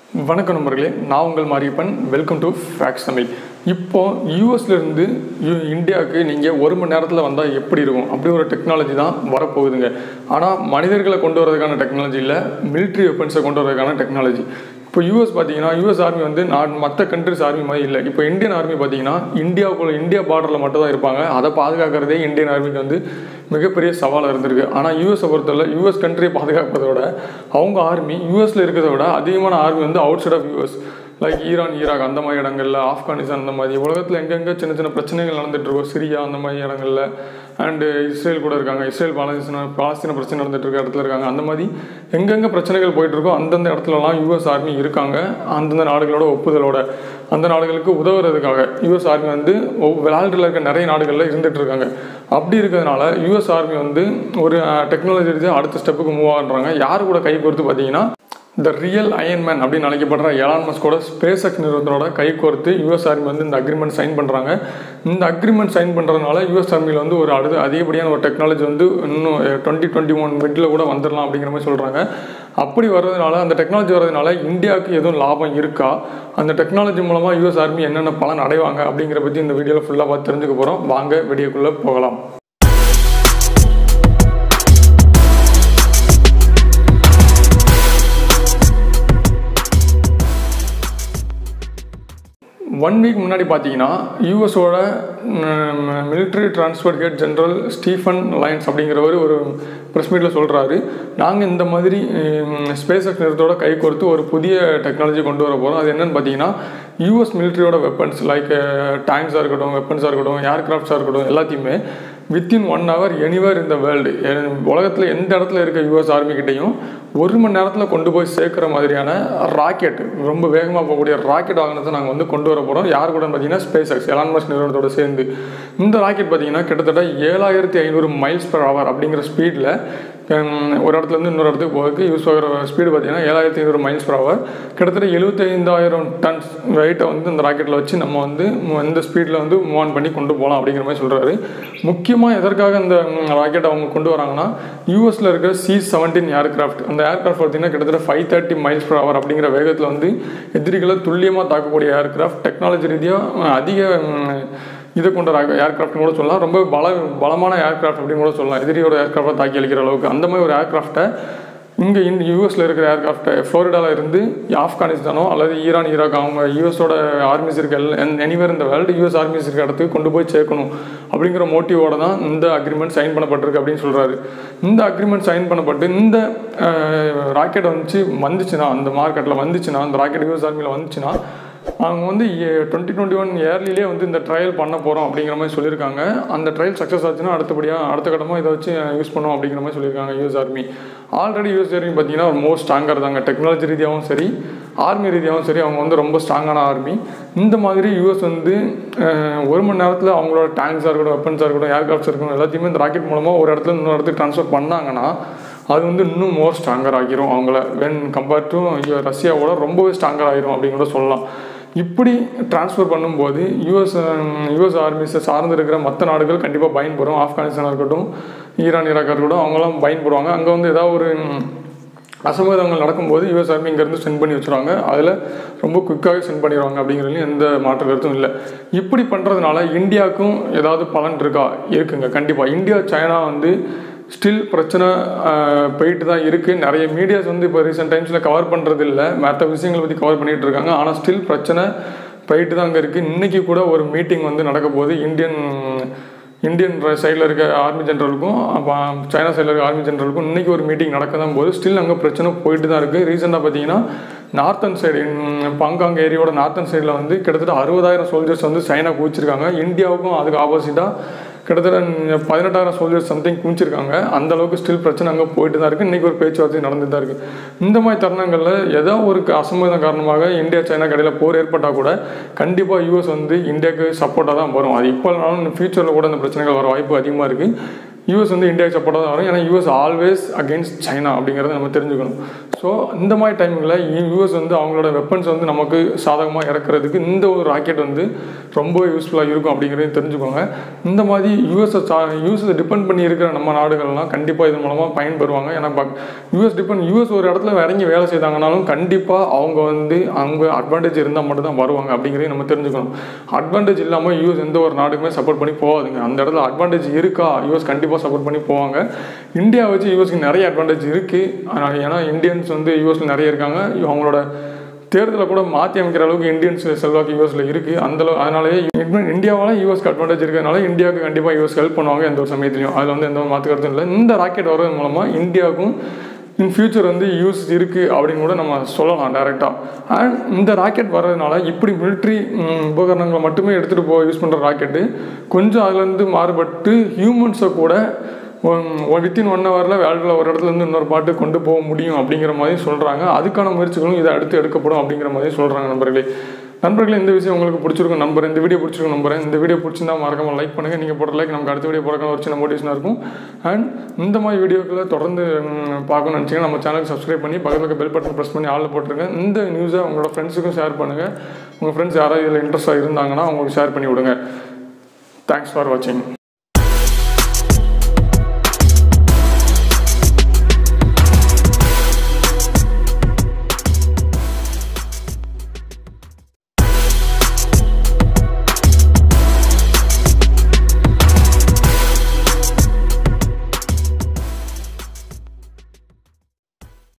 வணக்கம் நண்பர்களே நான் உங்கள் Mariappan welcome to facts Tamil இப்போ யூஎஸ்லேருந்து இந்தியாவுக்கு நீங்கள் ஒரு மணி நேரத்தில் வந்தால் எப்படி இருக்கும் அப்படி ஒரு டெக்னாலஜி தான் வரப்போகுதுங்க ஆனால் மனிதர்களை கொண்டு வரதுக்கான டெக்னாலஜி இல்லை மிலிட்ரி வெப்பன்ஸை கொண்டு வரதுக்கான டெக்னாலஜி இப்போ யூஎஸ் பார்த்தீங்கன்னா யூஎஸ் ஆர்மி வந்து நான் மற்ற கண்ட்ரிஸ் ஆர்மி மாதிரி இல்லை இப்போ இந்தியன் ஆர்மி பார்த்தீங்கன்னா இந்தியாவுக்குள்ள இந்தியா பார்டரில் மட்டும் தான் இருப்பாங்க அதை பாதுகாக்கிறதே இந்தியன் ஆர்மிக்கு வந்து மிகப்பெரிய சவாலாக இருந்திருக்கு ஆனால் யூஎஸை பொறுத்தவரை யூஎஸ் கண்ட்ரியை பாதுகாப்பதை விட அவங்க ஆர்மி யூஎஸில் இருக்கிறத விட அதிகமான ஆர்மி வந்து outside of US like Iran Iraq அந்த மாதிரி இடங்கள்ல ஆப்கானிஸ்தான் அந்த மாதிரி உலகத்தில் எங்கெங்கே சின்ன சின்ன பிரச்சனைகள் நடந்துட்டு இருக்கோ சிரியா அந்த மாதிரி இடங்கள்ல அண்டு இஸ்ரேல் கூட இருக்காங்க இஸ்ரேல் பாலஸ்தீன பாலஸ்தீன பிரச்சனை நடந்துட்டு இருக்க இடத்துல இருக்காங்க அந்த மாதிரி எங்கெங்கே பிரச்சனைகள் போயிட்டு இருக்கோ அந்தந்த இடத்துலலாம் யூஎஸ் ஆர்மி இருக்காங்க அந்தந்த நாடுகளோட ஒப்புதலோட அந்த நாடுகளுக்கு உதவுறதுக்காக யூஎஸ் ஆர்மி வந்து விளையாட்டுல இருக்க நிறைய நாடுகளில் இருந்துட்டு இருக்காங்க அப்படி இருக்கிறதுனால யூஎஸ் ஆர்மி வந்து ஒரு டெக்னாலஜி ரீதியாக அடுத்த ஸ்டெப்புக்கு மூவ் ஆகுறாங்க யார் கூட கை கோர்த்து பார்த்தீங்கன்னா த ரியல் அயன்மேன் அப்படின்னு அழைக்கப்படுற எலான் மஸ்கோட ஸ்பேஸ் எக்ஸ் நிறுவனத்தோட கை கோர்த்து யூஎஸ் ஆர்மி வந்து இந்த அக்ரிமெண்ட் சைன் பண்ணுறாங்க இந்த அக்ரிமெண்ட் சைன் பண்ணுறதுனால யூஎஸ் ஆர்மியில் வந்து ஒரு அடுத்து அதிகப்படியான ஒரு டெக்னாலஜி வந்து இன்னும் டுவெண்ட்டி டுவெண்ட்டி ஒன் மிட்டில் கூட வந்துடலாம் அப்படிங்கிற மாதிரி சொல்கிறாங்க அப்படி வர்றதுனால அந்த டெக்னாலஜி வர்றதுனால இந்தியாவுக்கு எதுவும் லாபம் இருக்கா அந்த டெக்னாலஜி மூலமாக யூஎஸ் ஆர்மி என்னென்ன பலன் அடைவாங்க அப்படிங்கிற பற்றி இந்த வீடியோவில் ஃபுல்லாக பார்த்து தெரிஞ்சுக்க போகிறோம் வாங்க வீடியோக்குள்ளே போகலாம் ஒன் வீக் முன்னாடி பார்த்தீங்கன்னா யூஎஸோட மிலிட்ரி டிரான்ஸ்போர்ட் கேட் ஜெனரல் ஸ்டீஃபன் லைன்ஸ் அப்படிங்கிறவர் ஒரு ப்ரெஸ் மீட்டில் சொல்கிறாரு நாங்கள் இந்த மாதிரி ஸ்பேஸ் எக்ஸ் நிறுத்தோட கை கோர்த்து ஒரு புதிய டெக்னாலஜி கொண்டு வர போகிறோம் அது என்னென்னு பார்த்தீங்கன்னா யூஎஸ் மிலிட்ரியோட வெப்பன்ஸ் லைக் டேங்க்ஸாக இருக்கட்டும் வெப்பன்ஸாக இருக்கட்டும் ஏர்கிராஃப்ட்ஸாக இருக்கட்டும் எல்லாத்தையுமே வித்தின் ஒன் ஹவர் எனிவேர் இந்த வேர்ல்டு உலகத்தில் எந்த இடத்துல இருக்க யூஎஸ் ஆர்மிக்கிட்டையும் ஒரு மணி நேரத்தில் கொண்டு போய் சேர்க்குற மாதிரியான ராக்கெட் ரொம்ப வேகமாக போகக்கூடிய ராக்கெட் வாகனத்தை நாங்கள் வந்து கொண்டு வர போகிறோம் யார் கூட பார்த்தீங்கன்னா ஸ்பேஸ் எக்ஸ் எலான்மஸ் நிறுவனத்தோட சேர்ந்து இந்த ராக்கெட் பார்த்தீங்கன்னா கிட்டத்தட்ட ஏழாயிரத்தி ஐநூறு மைல்ஸ் பர் ஹவர் அப்படிங்கிற ஸ்பீடில் ஒரு இடத்துலேருந்து இன்னொரு இடத்துக்கு போகிறதுக்கு யூஸ் ஆகிற ஸ்பீடு பார்த்தீங்கன்னா ஏழாயிரத்தி ஐநூறு மைல்ஸ் பர் ஹவர் கிட்டத்தட்ட எழுபத்தைந்தாயிரம் டன்ஸ் வெயிட்டை வந்து இந்த ராக்கெட்டில் வச்சு நம்ம வந்து இந்த ஸ்பீடில் வந்து மூவ் ஆன் பண்ணி கொண்டு போகலாம் அப்படிங்கிற மாதிரி சொல்கிறாரு முக்கியமாக எதற்காக இந்த ராக்கெட்டை அவங்க கொண்டு வராங்கன்னா யூஎஸில் இருக்கிற சி செவன்டீன் ஏர்கிராஃப்ட் அந்த ஏர்கிராஃப்ட் பார்த்தீங்கன்னா கிட்டத்தட்ட five thirty miles per hour அப்படிங்கிற வேகத்தில் வந்து எதிரிகளை துல்லியமாக தாக்கக்கூடிய ஏர்கிராஃப்ட் டெக்னாலஜி ரீதியாக அதிக இதை கொண்ட ஏர்கிராஃப்ட்னு கூட சொல்லலாம் ரொம்ப பல பலமான ஏர்கிராஃப்ட் அப்படின்னு கூட சொல்லலாம் எதிரியோட ஏர்கிராஃப்டை தாக்கி அளிக்கிற அளவுக்கு அந்த மாதிரி ஒரு ஏர்கிராஃப்டை இங்கே இந்த யூஎஸில் இருக்கிற ஏர்கிராஃப்டை ஃப்ளோரிடாவில் இருந்து ஆப்கானிஸ்தானோ அல்லது ஈரான் ஈராக் அவங்க யூஎஸோட ஆர்மிஸ் இருக்க எனிவேர் இந்த வேர்ல்டு யூஎஸ் ஆர்மிஸ் இருக்க இடத்துக்கு கொண்டு போய் சேர்க்கணும் அப்படிங்கிற மோட்டிவோட தான் இந்த அக்ரிமெண்ட் சைன் பண்ணப்பட்டிருக்கு அப்படின்னு சொல்கிறாரு இந்த அக்ரிமெண்ட் சைன் பண்ணப்பட்டு இந்த ராக்கெட் வந்துச்சு வந்துச்சுன்னா அந்த மார்க்கெட்டில் வந்துச்சுன்னா அந்த ராக்கெட் யூஎஸ் ஆர்மியில் வந்துச்சுன்னா அவங்க வந்து டுவெண்ட்டி டுவெண்ட்டி ஒன் இயர்லிலே வந்து இந்த ட்ரையல் பண்ண போகிறோம் அப்படிங்கிற மாதிரி சொல்லியிருக்காங்க அந்த ட்ரையல் சக்ஸஸ் ஆச்சுன்னா அடுத்தபடியாக அடுத்த கட்டமாக இதை வச்சு யூஸ் பண்ணுவோம் அப்படிங்கிற மாதிரி சொல்லியிருக்காங்க US army already US army பார்த்தீங்கன்னா ஒரு மோஸ்ட் ஸ்ட்ராங்காக இருந்தாங்க டெக்னாலஜி ரீதியாகவும் சரி ஆர்மி ரீதியாகவும் சரி அவங்க வந்து ரொம்ப ஸ்ட்ராங்கான ஆர்மி இந்த மாதிரி யூஎஸ் வந்து ஒரு மணி நேரத்தில் அவங்களோட டேங்க்ஸாக இருக்கட்டும் வெப்பன்ஸாக இருக்கட்டும் ஏர்கிராஃப்ட்ஸ் இருக்கட்டும் எல்லாத்தையுமே இந்த ராக்கெட் மூலமாக ஒரு இடத்துல இன்னொரு இடத்துக்கு ட்ரான்ஸ்ஃபர் பண்ணாங்கன்னா அது வந்து இன்னும் மோர் ஸ்ட்ராங்கர் ஆகிரும் அவங்கள வென் கம்பேர்ட் டு ரஷ்யாவோட ரொம்பவே ஸ்ட்ராங்கர் ஆகிரும் அப்படிங்கிற சொல்லலாம் இப்படி டிரான்ஸ்ஃபர் பண்ணும்போது யூஎஸ் யூஎஸ் ஆர்மிஸை சார்ந்து இருக்கிற மற்ற நாடுகள் கண்டிப்பாக பயன்படும் ஆப்கானிஸ்தானாக இருக்கட்டும் ஈரான் ஈராக்காக இருக்கட்டும் அவங்களாம் பயன்படுவாங்க அங்கே வந்து ஏதாவது ஒரு அசம்பாவிதங்கள் நடக்கும்போது யூஎஸ் ஆர்மி இங்கேருந்து சென்ட் பண்ணி வச்சுருவாங்க அதில் ரொம்ப குயிக்காகவே சென்ட் பண்ணிடுவாங்க அப்படிங்கிறதுலையும் எந்த மாற்று கருத்தும் இல்லை இப்படி பண்ணுறதுனால இந்தியாவுக்கும் ஏதாவது பலன் இருக்கா இருக்குங்க கண்டிப்பாக இந்தியா சைனா வந்து ஸ்டில் பிரச்சனை போயிட்டு தான் இருக்குது நிறைய மீடியாஸ் வந்து இப்போ ரீசெண்ட் டைம்ஸில் கவர் பண்ணுறது இல்லை மற்ற விஷயங்களை பற்றி கவர் பண்ணிகிட்டு இருக்காங்க ஆனால் ஸ்டில் பிரச்சனை போயிட்டு தான் அங்கே இருக்குது இன்றைக்கி கூட ஒரு மீட்டிங் வந்து நடக்க போகுது இந்தியன் இந்தியன் சைடில் இருக்க ஆர்மி ஜென்ரலுக்கும் அப்போ சைனா சைடில் இருக்க ஆர்மி ஜென்ரலுக்கும் இன்றைக்கி ஒரு மீட்டிங் நடக்க தான் போது ஸ்டில் அங்கே பிரச்சனை போயிட்டு தான் இருக்குது ரீசெண்டாக பார்த்தீங்கன்னா நார்த்தன் சைடு பாங்காங் ஏரியாவோட நார்த்தன் சைடில் வந்து கிட்டத்தட்ட அறுபதாயிரம் சோல்ஜர்ஸ் வந்து சைனா குவிச்சிருக்காங்க இந்தியாவுக்கும் அதுக்கு ஆப்போசிட்டாக கிட்டத்தட்ட பதினெட்டாயிரம் சோல்ஜர்ஸ் சம்திங் குமிச்சிருக்காங்க அந்த அளவுக்கு ஸ்டில் பிரச்சனை அங்கே போயிட்டு தான் இருக்குது இன்றைக்கி ஒரு பேச்சுவார்த்தை நடந்துட்டு தான் இருக்குது இந்த மாதிரி தருணங்களில் ஏதோ ஒரு அசம்பதம் காரணமாக இந்தியா சைனா கடையில் போர் ஏற்பட்டால் கூட கண்டிப்பாக யூஎஸ் வந்து இந்தியாவுக்கு சப்போர்ட்டாக தான் வரும் அது இப்போனாலும் ஃபியூச்சரில் கூட இந்த பிரச்சனைகள் வர வாய்ப்பு அதிகமாக இருக்குது யூஎஸ் வந்து இந்தியாவுக்கு சப்போர்ட்டாக தான் வரும் ஏன்னா யூஎஸ் ஆல்வேஸ் அகெயின்ஸ்ட் சைனா அப்படிங்கிறத நம்ம தெரிஞ்சுக்கணும் ஸோ இந்த மாதிரி டைமில் யூஎஸ் வந்து அவங்களோட வெப்பன்ஸ் வந்து நமக்கு சாதகமாக இறக்குறதுக்கு இந்த ஒரு ராக்கெட் வந்து ரொம்ப யூஸ்ஃபுல்லாக இருக்கும் அப்படிங்கிறதையும் தெரிஞ்சுக்கோங்க இந்த மாதிரி யூஎஸ்ஸை சா யூஎஸ்ஸை டிபெண்ட் பண்ணி இருக்கிற நம்ம நாடுகள்லாம் கண்டிப்பாக இது மூலமாக பயன்பெறுவாங்க ஏன்னா யூஎஸ் டிபெண்ட் யூஎஸ் ஒரு இடத்துல இறங்கி வேலை செய்தாங்கனாலும் கண்டிப்பாக அவங்க வந்து அவங்க அட்வான்டேஜ் இருந்தால் மட்டும் தான் வருவாங்க அப்படிங்கிறதையும் நம்ம தெரிஞ்சுக்கணும் அட்வான்டேஜ் இல்லாமல் யூஎஸ் எந்த ஒரு நாடுக்குமே சப்போர்ட் பண்ணி போகாதுங்க அந்த இடத்துல அட்வான்டேஜ் இருக்கா யூஎஸ் கண்டிப்பாக சப்போர்ட் பண்ணி போவாங்க இந்தியா வச்சு யூஎஸ்க்கு நிறைய அட்வான்டேஜ் இருக்குது ஆனால் ஏன்னா இந்தியன்ஸ் வந்து யூஎஸில் நிறைய இருக்காங்க அவங்களோட தேர்தலை கூட மாற்றி அமைக்கிற அளவுக்கு இந்தியன்ஸ் செல்வாக்கு யூஎஸில் இருக்குது அந்தளவு அதனாலேயே இந்தியாவால் யூஎஸ்க்கு அட்வான்டேஜ் இருக்கிறதுனால இந்தியாவுக்கு கண்டிப்பாக யூஎஸ் ஹெல்ப் பண்ணுவாங்க எந்த ஒரு சமயத்துலையும் அதில் வந்து எந்த ஒரு மாற்று கருத்தும் இல்லை இந்த ராக்கெட் வர்றது மூலமாக இந்தியாவுக்கும் இன் ஃபியூச்சர் வந்து யூஸ் இருக்குது அப்படின்னு கூட நம்ம சொல்லலாம் டேரெக்டாக அண்ட் இந்த ராக்கெட் வர்றதுனால இப்படி மிலிட்ரி உபகரணங்களை மட்டுமே எடுத்துகிட்டு போக யூஸ் பண்ணுற ராக்கெட்டு கொஞ்சம் அதுலேருந்து மாறுபட்டு ஹியூமன்ஸை கூட வித்தின் ஒன் ஹவரில் வேர்ல்டில் ஒரு இடத்துல இருந்து இன்னொரு பாட்டு கொண்டு போக முடியும் அப்படிங்கிற மாதிரி சொல்கிறாங்க அதுக்கான முயற்சிகளும் இதை அடுத்து எடுக்கப்படும் அப்படிங்கிற மாதிரி சொல்கிறாங்க நண்பர்களே நண்பர்களே இந்த விஷயம் உங்களுக்கு பிடிச்சிருக்கும் நம்புறேன் இந்த வீடியோ பிடிச்சிருக்கும் நம்புறேன் இந்த வீடியோ பிடிச்சிருந்தா மறக்காம லைக் பண்ணுங்கள் நீங்கள் போடுற லைக் நமக்கு அடுத்த வீடியோ போடுற ஒரு சின்ன மோட்டிவேஷனாக இருக்கும் அண்ட் இந்த மாதிரி வீடியோக்களை தொடர்ந்து பார்க்கணும்னு நினச்சிங்கன்னா நம்ம சேனலுக்கு சப்ஸ்கிரைப் பண்ணி பக்கத்தில் பெல் பட்டன் ப்ரெஸ் பண்ணி ஆளில் போட்டுருங்க இந்த நியூஸை உங்களோட ஃப்ரெண்ட்ஸுக்கும் ஷேர் பண்ணுங்கள் உங்கள் ஃப்ரெண்ட்ஸ் யாராவது இதில் இன்ட்ரெஸ்ட்டாக இருந்தாங்கன்னா அவங்களுக்கு ஷேர் பண்ணி விடுங்க தேங்க்ஸ் ஃபார் வாட்சிங்